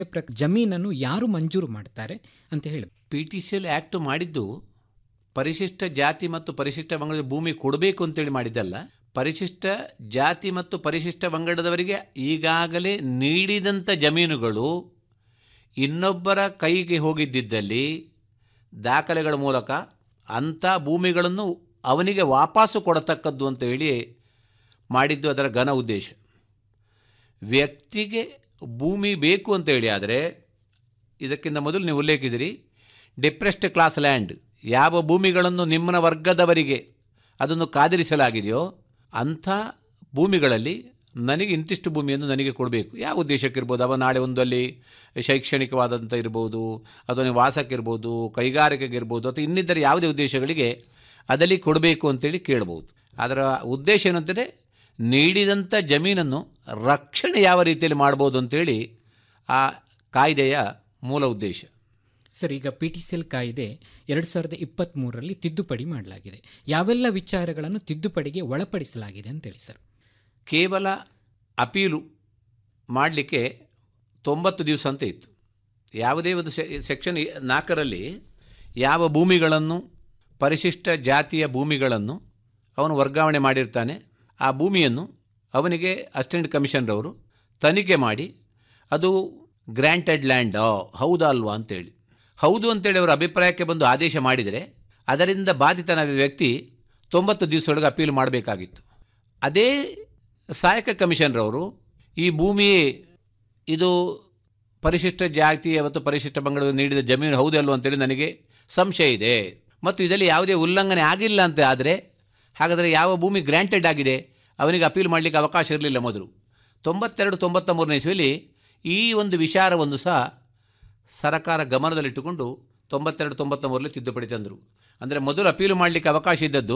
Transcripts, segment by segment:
ಪ್ರ ಜಮೀನನ್ನು ಯಾರು ಮಂಜೂರು ಮಾಡ್ತಾರೆ ಅಂತ ಹೇಳಿ P T C L act ಮಾಡಿದ್ದು ಪರಿಶಿಷ್ಟ ಜಾತಿ ಮತ್ತು ಪರಿಶಿಷ್ಟ ಪಂಗಡದ ಭೂಮಿ ಕೊಡಬೇಕು ಅಂತೇಳಿ ಮಾಡಿದ್ದಲ್ಲ ಪರಿಶಿಷ್ಟ ಜಾತಿ ಮತ್ತು ಪರಿಶಿಷ್ಟ ಪಂಗಡದವರಿಗೆ ಈಗಾಗಲೇ ನೀಡಿದಂಥ ಜಮೀನುಗಳು ಇನ್ನೊಬ್ಬರ ಕೈಗೆ ಹೋಗಿದ್ದಿದ್ದಲ್ಲಿ ದಾಖಲೆಗಳ ಮೂಲಕ ಅಂಥ ಭೂಮಿಗಳನ್ನು ಅವನಿಗೆ ವಾಪಸ್ಸು ಕೊಡತಕ್ಕದ್ದು ಅಂತ ಹೇಳಿ ಮಾಡಿದ್ದು ಅದರ ಘನ ಉದ್ದೇಶ ವ್ಯಕ್ತಿಗೆ ಭೂಮಿ ಬೇಕು ಅಂತ ಹೇಳಿ ಆದರೆ ಇದಕ್ಕಿಂತ ಮೊದಲು ನೀವು ಉಲ್ಲೇಖಿಸಿರಿ ಡಿಪ್ರೆಸ್ಡ್ ಕ್ಲಾಸ್ ಲ್ಯಾಂಡ್ ಯಾವ ಭೂಮಿಗಳನ್ನು ನಿಮ್ಮನ ವರ್ಗದವರಿಗೆ ಅದನ್ನು ಕಾದಿರಿಸಲಾಗಿದೆಯೋ ಅಂಥ ಭೂಮಿಗಳಲ್ಲಿ ನನಗೆ ಇಂತಿಷ್ಟು ಭೂಮಿಯನ್ನು ನನಗೆ ಕೊಡಬೇಕು ಯಾವ ಉದ್ದೇಶಕ್ಕಿರ್ಬೋದು ಅವ ನಾಳೆ ಒಂದಲ್ಲಿ ಶೈಕ್ಷಣಿಕವಾದಂಥ ಇರ್ಬೋದು ಅಥವಾ ವಾಸಕ್ಕಿರ್ಬೋದು ಕೈಗಾರಿಕೆಗಿರ್ಬೋದು ಅಥವಾ ಇನ್ನಿತರ ಯಾವುದೇ ಉದ್ದೇಶಗಳಿಗೆ ಅದಲ್ಲಿ ಕೊಡಬೇಕು ಅಂತೇಳಿ ಕೇಳ್ಬೋದು ಅದರ ಉದ್ದೇಶ ಏನಂತಂದರೆ ನೀಡಿದಂಥ ಜಮೀನನ್ನು ರಕ್ಷಣೆ ಯಾವ ರೀತಿಯಲ್ಲಿ ಮಾಡ್ಬೋದು ಅಂತೇಳಿ ಆ ಕಾಯ್ದೆಯ ಮೂಲ ಉದ್ದೇಶ ಸರ್ ಈಗ ಪಿ ಟಿ ಸಿ ಎಲ್ ಕಾಯ್ದೆ ಎರಡು ಸಾವಿರದ ಇಪ್ಪತ್ತ್ಮೂರರಲ್ಲಿ ತಿದ್ದುಪಡಿ ಮಾಡಲಾಗಿದೆ ಯಾವೆಲ್ಲ ವಿಚಾರಗಳನ್ನು ತಿದ್ದುಪಡಿಗೆ ಒಳಪಡಿಸಲಾಗಿದೆ ಅಂತೇಳಿ ಸರ್ ಕೇವಲ ಅಪೀಲು ಮಾಡಲಿಕ್ಕೆ ತೊಂಬತ್ತು ದಿವಸ ಅಂತ ಇತ್ತು ಯಾವುದೇ ಒಂದು ಸೆ ಸೆಕ್ಷನ್ ನಾಲ್ಕರಲ್ಲಿ ಯಾವ ಭೂಮಿಗಳನ್ನು ಪರಿಶಿಷ್ಟ ಜಾತಿಯ ಭೂಮಿಗಳನ್ನು ಅವನು ವರ್ಗಾವಣೆ ಮಾಡಿರ್ತಾನೆ ಆ ಭೂಮಿಯನ್ನು ಅವನಿಗೆ ಅಸಿಸ್ಟೆಂಟ್ ಕಮಿಷನರವರು ತನಿಖೆ ಮಾಡಿ ಅದು ಗ್ರ್ಯಾಂಟೆಡ್ ಲ್ಯಾಂಡ್ ಹೌದಾ ಅಲ್ವಾ ಅಂತೇಳಿ ಹೌದು ಅಂತೇಳಿ ಅವರ ಅಭಿಪ್ರಾಯಕ್ಕೆ ಬಂದು ಆದೇಶ ಮಾಡಿದರೆ ಅದರಿಂದ ಬಾಧಿತನಾದ ವ್ಯಕ್ತಿ ತೊಂಬತ್ತು ದಿವಸದೊಳಗೆ ಅಪೀಲ್ ಮಾಡಬೇಕಾಗಿತ್ತು ಅದೇ ಸಹಾಯಕ ಕಮಿಷನರವರು ಈ ಭೂಮಿ ಇದು ಪರಿಶಿಷ್ಟ ಜಾತಿ ಮತ್ತು ಪರಿಶಿಷ್ಟ ಪಂಗಡ ನೀಡಿದ ಜಮೀನು ಹೌದಲ್ವ ಅಂತೇಳಿ ನನಗೆ ಸಂಶಯ ಇದೆ ಮತ್ತು ಇದರಲ್ಲಿ ಯಾವುದೇ ಉಲ್ಲಂಘನೆ ಆಗಿಲ್ಲ ಅಂತ ಆದರೆ ಹಾಗಾದರೆ ಯಾವ ಭೂಮಿ ಗ್ರ್ಯಾಂಟೆಡ್ ಆಗಿದೆ ಅವನಿಗೆ ಅಪೀಲ್ ಮಾಡಲಿಕ್ಕೆ ಅವಕಾಶ ಇರಲಿಲ್ಲ ಮೊದಲು ತೊಂಬತ್ತೆರಡು ತೊಂಬತ್ತ ಮೂರನೇ ಇಸ್ವಿಯಲ್ಲಿ ಈ ಒಂದು ವಿಚಾರವನ್ನು ಸಹ ಸರಕಾರ ಗಮನದಲ್ಲಿಟ್ಟುಕೊಂಡು ತೊಂಬತ್ತೆರಡು ತೊಂಬತ್ತ ಮೂರರಲ್ಲಿ ತಿದ್ದುಪಡಿ ತಂದರು ಅಂದರೆ ಮೊದಲು ಅಪೀಲು ಮಾಡಲಿಕ್ಕೆ ಅವಕಾಶ ಇದ್ದದ್ದು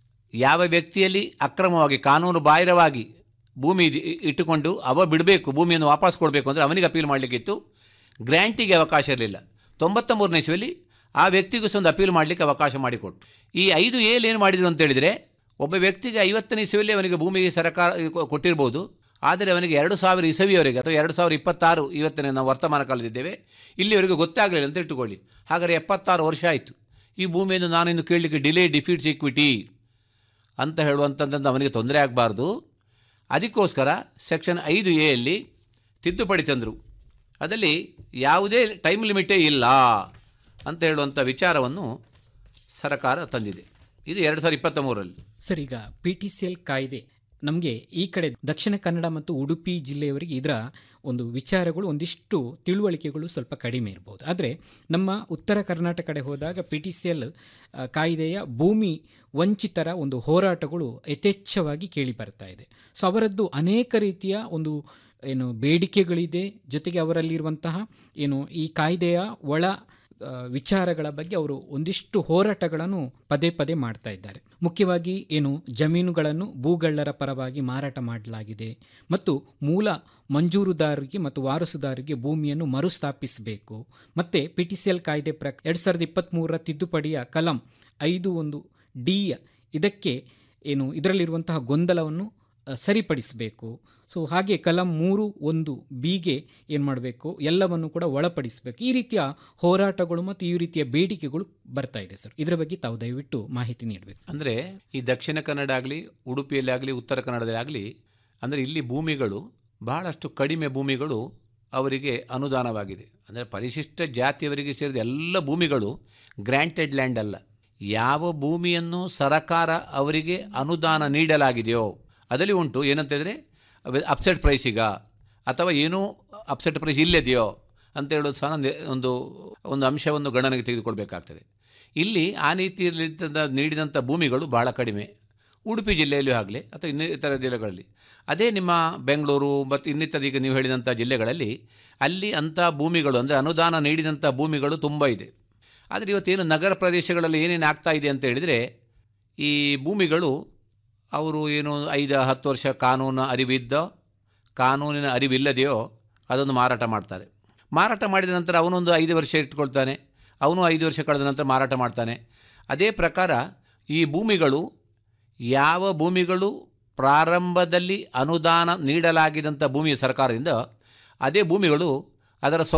ಯಾವ ವ್ಯಕ್ತಿಯಲ್ಲಿ ಅಕ್ರಮವಾಗಿ ಕಾನೂನು ಬಾಹಿರವಾಗಿ ಭೂಮಿ ಇದ್- ಇಟ್ಟುಕೊಂಡು ಅವ ಬಿಡಬೇಕು ಭೂಮಿಯನ್ನು ವಾಪಸ್ ಕೊಡಬೇಕು ಅಂದರೆ ಅವನಿಗೆ ಅಪೀಲ್ ಮಾಡಲಿಕ್ಕಿತ್ತು ಗ್ರ್ಯಾಂಟಿಗೆ ಅವಕಾಶ ಇರಲಿಲ್ಲ ತೊಂಬತ್ತ ಮೂರನೇ ಇಸ್ವಿಯಲ್ಲಿ ಆ ವ್ಯಕ್ತಿಗೂ ಸಹ ಒಂದು ಅಪೀಲ್ ಮಾಡಲಿಕ್ಕೆ ಅವಕಾಶ ಮಾಡಿಕೊಟ್ಟು ಈ ಐದು ಏಲ್ ಏನು ಮಾಡಿದರು ಅಂತೇಳಿದರೆ ಒಬ್ಬ ವ್ಯಕ್ತಿಗೆ ಐವತ್ತನೇ ಇಸವಿಯಲ್ಲಿ ಅವನಿಗೆ ಭೂಮಿಗೆ ಸರ್ಕಾರ ಕೊ- ಕೊಟ್ಟಿರ್ಬೋದು ಆದರೆ ಅವನಿಗೆ ಎರಡು ಸಾವಿರ ಇಸವಿಯವರೆಗೆ ಅಥವಾ ಎರಡು ಸಾವಿರ ಇಪ್ಪತ್ತಾರು ಇವತ್ತಿನ ನಾವು ವರ್ತಮಾನ ಕಾಲದಿದ್ದೇವೆ ಇಲ್ಲಿವರೆಗೆ ಗೊತ್ತಾಗಲಿಲ್ಲ ಅಂತ ಇಟ್ಟುಕೊಳ್ಳಿ ಹಾಗಾದರೆ ಎಪ್ಪತ್ತಾರು ವರ್ಷ ಆಯಿತು ಈ ಭೂಮಿಯನ್ನು ನಾನಿನ್ನು ಕೇಳಲಿಕ್ಕೆ ಡಿಲೇ ಡಿಫೀಟ್ಸ್ ಈಕ್ವಿಟಿ ಅಂತ ಹೇಳುವಂಥದ್ದು ಅವನಿಗೆ ತೊಂದರೆ ಆಗಬಾರ್ದು ಅದಕ್ಕೋಸ್ಕರ ಸೆಕ್ಷನ್ ಐದು ಎಯಲ್ಲಿ ತಿದ್ದುಪಡಿ ತಂದರು ಅದರಲ್ಲಿ ಯಾವುದೇ ಟೈಮ್ ಲಿಮಿಟೇ ಇಲ್ಲ ಅಂತ ಹೇಳುವಂಥ ವಿಚಾರವನ್ನು ಸರ್ಕಾರ ತಂದಿದೆ ಇದು ಎರಡು ಸಾವಿರದ ಇಪ್ಪತ್ತ ಮೂರರಲ್ಲಿ ಸರ್ ಈಗ ಪಿ ಟಿ ಸಿ ಎಲ್ ಕಾಯ್ದೆ ನಮಗೆ ಈ ಕಡೆ ದಕ್ಷಿಣ ಕನ್ನಡ ಮತ್ತು ಉಡುಪಿ ಜಿಲ್ಲೆಯವರಿಗೆ ಇದರ ಒಂದು ವಿಚಾರಗಳು ಒಂದಿಷ್ಟು ತಿಳುವಳಿಕೆಗಳು ಸ್ವಲ್ಪ ಕಡಿಮೆ ಇರ್ಬೋದು ಆದರೆ ನಮ್ಮ ಉತ್ತರ ಕರ್ನಾಟಕ ಕಡೆ ಹೋದಾಗ ಪಿ ಟಿ ಸಿ ಎಲ್ ಕಾಯ್ದೆಯ ಭೂಮಿ ವಂಚಿತರ ಒಂದು ಹೋರಾಟಗಳು ಯಥೇಚ್ಛವಾಗಿ ಕೇಳಿ ಬರ್ತಾ ಇದೆ ಸೊ ಅವರದ್ದು ಅನೇಕ ರೀತಿಯ ಒಂದು ಏನು ಬೇಡಿಕೆಗಳಿದೆ ಜೊತೆಗೆ ಅವರಲ್ಲಿರುವಂತಹ ಏನು ಈ ಕಾಯ್ದೆಯ ಒಳ ಆ, ವಿಚಾರಗಳ ಬಗ್ಗೆ ಅವರು ಒಂದಿಷ್ಟು ಹೋರಾಟಗಳನ್ನು ಪದೇ ಪದೇ ಮಾಡ್ತಾ ಇದ್ದಾರೆ ಮುಖ್ಯವಾಗಿ ಏನು ಜಮೀನುಗಳನ್ನು ಭೂಗಳ್ಳರ ಪರವಾಗಿ ಮಾರಾಟ ಮಾಡಲಾಗಿದೆ ಮತ್ತು ಮೂಲ ಮಂಜೂರುದಾರರಿಗೆ ಮತ್ತು ವಾರಸುದಾರರಿಗೆ ಭೂಮಿಯನ್ನು ಮರುಸ್ಥಾಪಿಸಬೇಕು ಮತ್ತು ಪಿ ಟಿ ಸಿ ಎಲ್ ಕಾಯ್ದೆ ಪ್ರ ಎರಡು ಸಾವಿರದ ಇಪ್ಪತ್ತ್ಮೂರರ ತಿದ್ದುಪಡಿಯ ಕಲಂ ಐದು ಒಂದು ಡಿ ಇದಕ್ಕೆ ಏನು ಇದರಲ್ಲಿರುವಂತಹ ಗೊಂದಲವನ್ನು ಅ, ಸರಿಪಡಿಸಬೇಕು ಸೊ ಹಾಗೆ ಕಲಂ ಮೂರು ಒಂದು ಬಿಗೆ ಏನು ಮಾಡಬೇಕು ಎಲ್ಲವನ್ನು ಕೂಡ ಒಳಪಡಿಸಬೇಕು ಈ ರೀತಿಯ ಹೋರಾಟಗಳು ಮತ್ತು ಈ ರೀತಿಯ ಬೇಡಿಕೆಗಳು ಬರ್ತಾ ಇದೆ ಸರ್ ಇದರ ಬಗ್ಗೆ ತಾವು ದಯವಿಟ್ಟು ಮಾಹಿತಿ ನೀಡಬೇಕು ಅಂದರೆ ಈ ದಕ್ಷಿಣ ಕನ್ನಡ ಆಗಲಿ ಉಡುಪಿಯಲ್ಲಿ ಆಗಲಿ ಉತ್ತರ ಕನ್ನಡದಲ್ಲಿ ಆಗಲಿ ಅಂದರೆ ಇಲ್ಲಿ ಭೂಮಿಗಳು ಬಹಳಷ್ಟು ಕಡಿಮೆ ಭೂಮಿಗಳು ಅವರಿಗೆ ಅನುದಾನವಾಗಿದೆ ಅಂದರೆ ಪರಿಶಿಷ್ಟ ಜಾತಿಯವರಿಗೆ ಸೇರಿದ ಎಲ್ಲ ಭೂಮಿಗಳು ಗ್ರ್ಯಾಂಟೆಡ್ ಲ್ಯಾಂಡ್ ಅಲ್ಲ ಯಾವ ಭೂಮಿಯನ್ನು ಸರಕಾರ ಅವರಿಗೆ ಅನುದಾನ ನೀಡಲಾಗಿದೆಯೋ ಅದರಲ್ಲಿ ಉಂಟು ಏನಂತಂದರೆ ಅಪ್ಸೆಟ್ ಪ್ರೈಸಿಗ ಅಥವಾ ಏನೂ ಅಪ್ಸೆಟ್ ಪ್ರೈಸ್ ಇಲ್ಲದೆಯೋ ಅಂತ ಹೇಳೋದು ಸಹ ನೆ- ಒಂದು ಒಂದು ಅಂಶವನ್ನು ಗಣನೆಗೆ ತೆಗೆದುಕೊಳ್ಬೇಕಾಗ್ತದೆ ಇಲ್ಲಿ ಆ ರೀತಿಯಲ್ಲಿ ನೀಡಿದಂಥ ಭೂಮಿಗಳು ಬಹಳ ಕಡಿಮೆ ಉಡುಪಿ ಜಿಲ್ಲೆಯಲ್ಲೂ ಆಗಲಿ ಅಥವಾ ಇನ್ನಿತರ ಜಿಲ್ಲೆಗಳಲ್ಲಿ ಅದೇ ನಿಮ್ಮ ಬೆಂಗಳೂರು ಮತ್ತು ಇನ್ನಿತರ ಈಗ ನೀವು ಹೇಳಿದಂಥ ಜಿಲ್ಲೆಗಳಲ್ಲಿ ಅಲ್ಲಿ ಅಂಥ ಭೂಮಿಗಳು ಅಂದರೆ ಅನುದಾನ ನೀಡಿದಂಥ ಭೂಮಿಗಳು ತುಂಬ ಇದೆ ಆದರೆ ಇವತ್ತೇನು ನಗರ ಪ್ರದೇಶಗಳಲ್ಲಿ ಏನೇನು ಆಗ್ತಾ ಇದೆ ಅಂತ ಹೇಳಿದರೆ ಈ ಭೂಮಿಗಳು ಅವರು ಏನು ಐದು ಹತ್ತು ವರ್ಷ ಕಾನೂನು ಅರಿವಿದ್ದ ಕಾನೂನಿನ ಅರಿವಿಲ್ಲದೆಯೋ ಅದನ್ನು ಮಾರಾಟ ಮಾಡ್ತಾರೆ ಮಾರಾಟ ಮಾಡಿದ ನಂತರ ಅವನೊಂದು ಐದು ವರ್ಷ ಇಟ್ಕೊಳ್ತಾನೆ ಅವನು ಐದು ವರ್ಷ ಕಳೆದ ನಂತರ ಮಾರಾಟ ಮಾಡ್ತಾನೆ ಅದೇ ಪ್ರಕಾರ ಈ ಭೂಮಿಗಳು ಯಾವ ಭೂಮಿಗಳು ಪ್ರಾರಂಭದಲ್ಲಿ ಅನುದಾನ ನೀಡಲಾಗಿದಂಥ ಭೂಮಿಯ ಸರ್ಕಾರದಿಂದ ಅದೇ ಭೂಮಿಗಳು ಅದರ